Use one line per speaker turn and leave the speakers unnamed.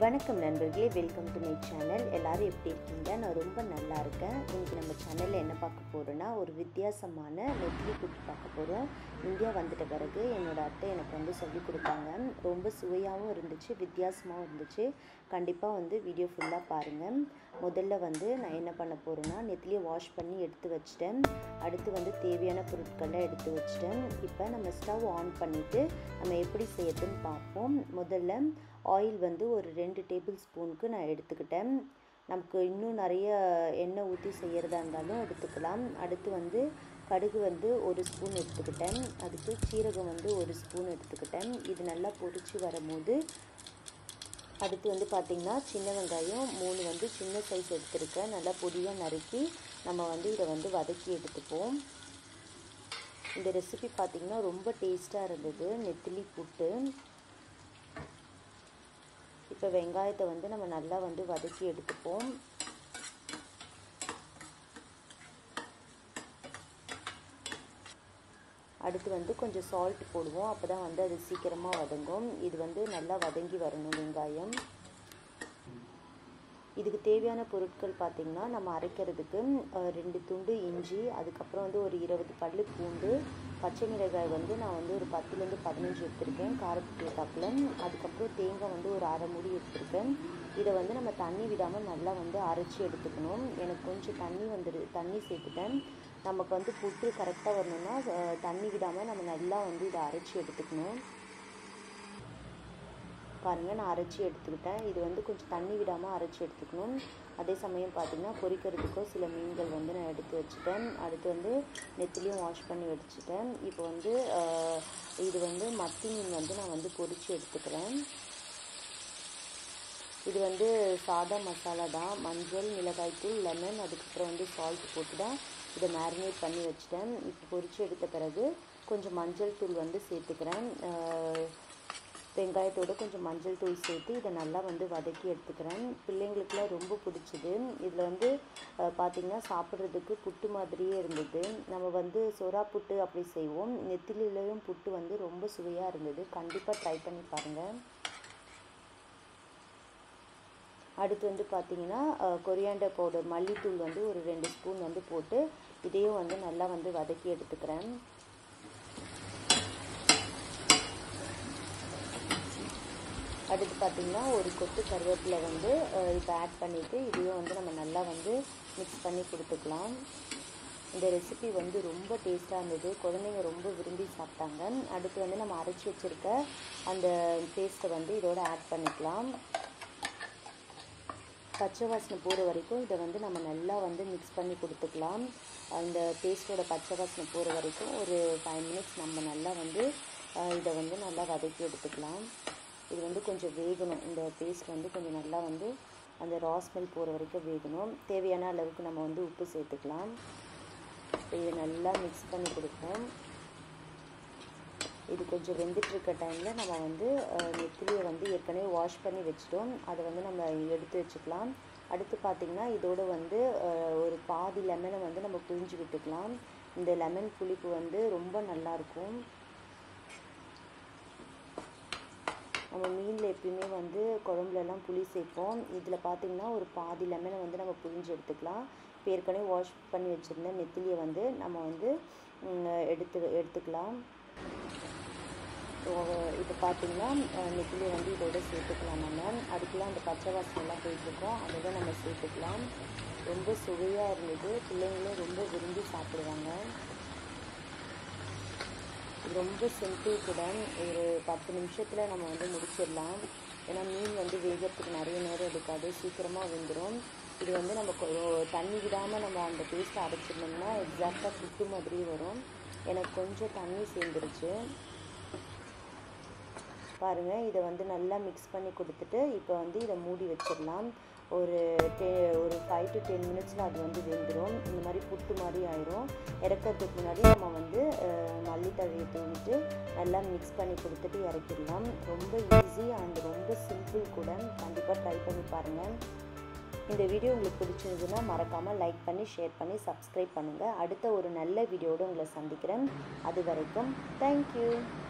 வணக்கம் நண்பர்களே welcome to my channel எல்லாரும் எப்படி இருக்கீங்க நான் ரொம்ப நல்லா இருக்கேன் இன்னைக்கு நம்ம சேனலில் என்ன பார்க்க போகிறோன்னா ஒரு வித்தியாசமான நெத்திலி புட்டு பார்க்க போகிறோம் இந்தியா வந்துட்ட பிறகு என்னோட அத்தை எனக்கு வந்து சொல்லி கொடுத்தாங்க ரொம்ப சுவையாகவும் இருந்துச்சு வித்தியாசமாகவும் இருந்துச்சு கண்டிப்பாக வந்து வீடியோ ஃபுல்லாக பாருங்கள் முதல்ல வந்து நான் என்ன பண்ண போகிறேன்னா நெத்திலியை வாஷ் பண்ணி எடுத்து வச்சிட்டேன் அடுத்து வந்து தேவையான பொருட்களை எடுத்து வச்சிட்டேன் இப்போ நம்ம ஸ்டவ் ஆன் பண்ணிவிட்டு நம்ம எப்படி செய்யறதுன்னு பார்ப்போம் முதல்ல ஆயில் வந்து ஒரு ரெண்டு டேபிள் ஸ்பூனுக்கு நான் எடுத்துக்கிட்டேன் நமக்கு இன்னும் நிறைய எண்ணெய் ஊற்றி செய்கிறதா இருந்தாலும் எடுத்துக்கலாம் அடுத்து வந்து கடுகு வந்து ஒரு ஸ்பூன் எடுத்துக்கிட்டேன் அதுக்கு சீரகம் வந்து ஒரு ஸ்பூன் எடுத்துக்கிட்டேன் இது நல்லா பொரிச்சு வரும்போது அடுத்து வந்து பார்த்திங்கன்னா சின்ன வெங்காயம் மூணு வந்து சின்ன சைஸ் எடுத்துருக்கேன் நல்லா பொடியாக நறுக்கி நம்ம வந்து இதை வந்து வதக்கி எடுத்துப்போம் இந்த ரெசிபி பார்த்திங்கன்னா ரொம்ப டேஸ்ட்டாக இருந்தது நெத்திலி புட்டு இப்போ வெங்காயத்தை வந்து நம்ம நல்லா வந்து வதக்கி எடுத்துப்போம் அடுத்து வந்து கொஞ்சம் சால்ட் போடுவோம் அப்போ தான் வந்து அது சீக்கிரமாக வதங்கும் இது வந்து நல்லா வதங்கி வரணும் வெங்காயம் இதுக்கு தேவையான பொருட்கள் பார்த்திங்கன்னா நம்ம அரைக்கிறதுக்கு ரெண்டு துண்டு இஞ்சி அதுக்கப்புறம் வந்து ஒரு இருபது பல் பூண்டு பச்சை மிளகாய் வந்து நான் வந்து ஒரு பத்துலேருந்து பதினஞ்சு எடுத்திருக்கேன் காரத்துக்கு ஏற்றாப்புல அதுக்கப்புறம் தேங்காய் வந்து ஒரு அரை மூடி எடுத்திருக்கேன் இதை வந்து நம்ம தண்ணி விடாமல் நல்லா வந்து அரைச்சி எடுத்துக்கணும் எனக்கு கொஞ்சம் தண்ணி வந்துடு தண்ணி சேர்த்துட்டேன் நமக்கு வந்து புட்டு கரெக்டாக வரணும்னா தண்ணி விடாமல் நம்ம நல்லா வந்து இதை அரைச்சி எடுத்துக்கணும் பாருங்கள் நான் அரைச்சி எடுத்துக்கிட்டேன் இது வந்து கொஞ்சம் தண்ணி விடாமல் அரைச்சி எடுத்துக்கணும் அதே சமயம் பார்த்திங்கன்னா பொரிக்கிறதுக்கும் சில மீன்கள் வந்து நான் எடுத்து வச்சுட்டேன் அடுத்து வந்து நெத்திலையும் வாஷ் பண்ணி வச்சுட்டேன் இப்போ வந்து இது வந்து மத்தி மீன் வந்து நான் வந்து பொரித்து எடுத்துக்கிறேன் இது வந்து சாதா மசாலா தான் மஞ்சள் மிளகாய்த்தூள் லெமன் அதுக்கப்புறம் வந்து சால்ட் போட்டு தான் இதை மேரினேட் பண்ணி வச்சுட்டேன் இப்போ பொரித்து எடுத்த பிறகு கொஞ்சம் மஞ்சள் தூள் வந்து சேர்த்துக்கிறேன் வெங்காயத்தோடு கொஞ்சம் மஞ்சள் தூள் சேர்த்து இதை நல்லா வந்து வதக்கி எடுத்துக்கிறேன் பிள்ளைங்களுக்குலாம் ரொம்ப பிடிச்சிது இதில் வந்து பார்த்திங்கன்னா சாப்பிட்றதுக்கு புட்டு மாதிரியே இருந்தது நம்ம வந்து சொரா புட்டு அப்படி செய்வோம் நெத்திலையும் புட்டு வந்து ரொம்ப சுவையாக இருந்தது கண்டிப்பாக ட்ரை பண்ணி பாருங்கள் அடுத்து வந்து பார்த்திங்கன்னா கொரியாண்டர் பவுடர் மல்லித்தூள் வந்து ஒரு ரெண்டு ஸ்பூன் வந்து போட்டு இதையும் வந்து நல்லா வந்து வதக்கி எடுத்துக்கிறேன் அடுத்து பார்த்திங்கன்னா ஒரு கொத்து கருவேப்பிலை வந்து இப்போ ஆட் பண்ணிவிட்டு இதையும் வந்து நம்ம நல்லா வந்து மிக்ஸ் பண்ணி கொடுத்துக்கலாம் இந்த ரெசிபி வந்து ரொம்ப டேஸ்ட்டாக இருந்தது குழந்தைங்க ரொம்ப விரும்பி சாப்பிட்டாங்க அடுத்து வந்து நம்ம அரைச்சி வச்சுருக்க அந்த பேஸ்ட்டை வந்து இதோட ஆட் பண்ணிக்கலாம் பச்சை வாசனை போகிற வரைக்கும் இதை வந்து நம்ம நல்லா வந்து மிக்ஸ் பண்ணி கொடுத்துக்கலாம் அந்த பேஸ்ட்டோட பச்சை வாசனை போகிற வரைக்கும் ஒரு ஃபைவ் மினிட்ஸ் நம்ம நல்லா வந்து இதை வந்து நல்லா வதக்கி எடுத்துக்கலாம் இது வந்து கொஞ்சம் வேகணும் இந்த பேஸ்ட் வந்து கொஞ்சம் நல்லா வந்து அந்த ரா ஸ்மெல் போகிற வரைக்கும் வேகணும் தேவையான அளவுக்கு நம்ம வந்து உப்பு சேர்த்துக்கலாம் இதை நல்லா மிக்ஸ் பண்ணி கொடுப்போம் இது கொஞ்சம் வெந்துட்டுருக்க டைமில் நம்ம வந்து நெத்திலியை வந்து ஏற்கனவே வாஷ் பண்ணி வச்சிட்டோம் அதை வந்து நம்ம எடுத்து வச்சுக்கலாம் அடுத்து பார்த்திங்கன்னா இதோடு வந்து ஒரு பாதி லெமனை வந்து நம்ம புழிஞ்சு விட்டுக்கலாம் இந்த லெமன் புளிப்பு வந்து ரொம்ப நல்லாயிருக்கும் நம்ம மீனில் எப்பயுமே வந்து குழம்புலலாம் புளி சேர்ப்போம் இதில் பார்த்திங்கன்னா ஒரு பாதி லெமனை வந்து நம்ம புழிஞ்சு எடுத்துக்கலாம் இப்போ ஏற்கனவே வாஷ் பண்ணி வச்சுருந்த நெத்திலியை வந்து நம்ம வந்து எடுத்து எடுத்துக்கலாம் இப்போ பார்த்திங்கன்னா நெத்திலியை வந்து இதோட சேர்த்துக்கலாம் நம்ம அதுக்கெலாம் அந்த பச்சை வாசனைலாம் போயிட்டுருக்கோம் அதோட நம்ம சேர்த்துக்கலாம் ரொம்ப சுவையாக இருந்தது பிள்ளைங்களும் ரொம்ப விரும்பி சாப்பிடுவாங்க ரொம்ப சிம்பிள் கூட ஒரு பத்து நிமிஷத்தில் நம்ம வந்து முடிச்சிடலாம் ஏன்னா மீன் வந்து வேகிறதுக்கு நிறைய நேரம் எடுக்காது சீக்கிரமாக வெந்துடும் இது வந்து நம்ம தண்ணி விடாமல் நம்ம அந்த பேஸ்ட்டை அரைச்சிருந்தோம்னா எக்ஸாக்டாக புட்டு மாதிரி வரும் எனக்கு கொஞ்சம் தண்ணி சேர்ந்துருச்சு பாருங்கள் இதை வந்து நல்லா மிக்ஸ் பண்ணி கொடுத்துட்டு இப்போ வந்து இதை மூடி வச்சிடலாம் ஒரு டெ ஒரு ஃபைவ் டு டென் மினிட்ஸில் அது வந்து வெந்துடும் இந்த மாதிரி புட்டு மாதிரி ஆயிரும் இறக்கிறதுக்கு முன்னாடி நம்ம வந்து மல்லித்தழையை தூவிட்டு நல்லா மிக்ஸ் பண்ணி கொடுத்துட்டு இறக்கிடலாம் ரொம்ப ஈஸி அண்ட் ரொம்ப சிம்பிள் கூட கண்டிப்பாக ட்ரை பண்ணி பாருங்கள் இந்த வீடியோ உங்களுக்கு பிடிச்சிருந்ததுன்னா மறக்காமல் லைக் பண்ணி ஷேர் பண்ணி சப்ஸ்கிரைப் பண்ணுங்கள் அடுத்த ஒரு நல்ல வீடியோடு உங்களை சந்திக்கிறேன் அது வரைக்கும் தேங்க்யூ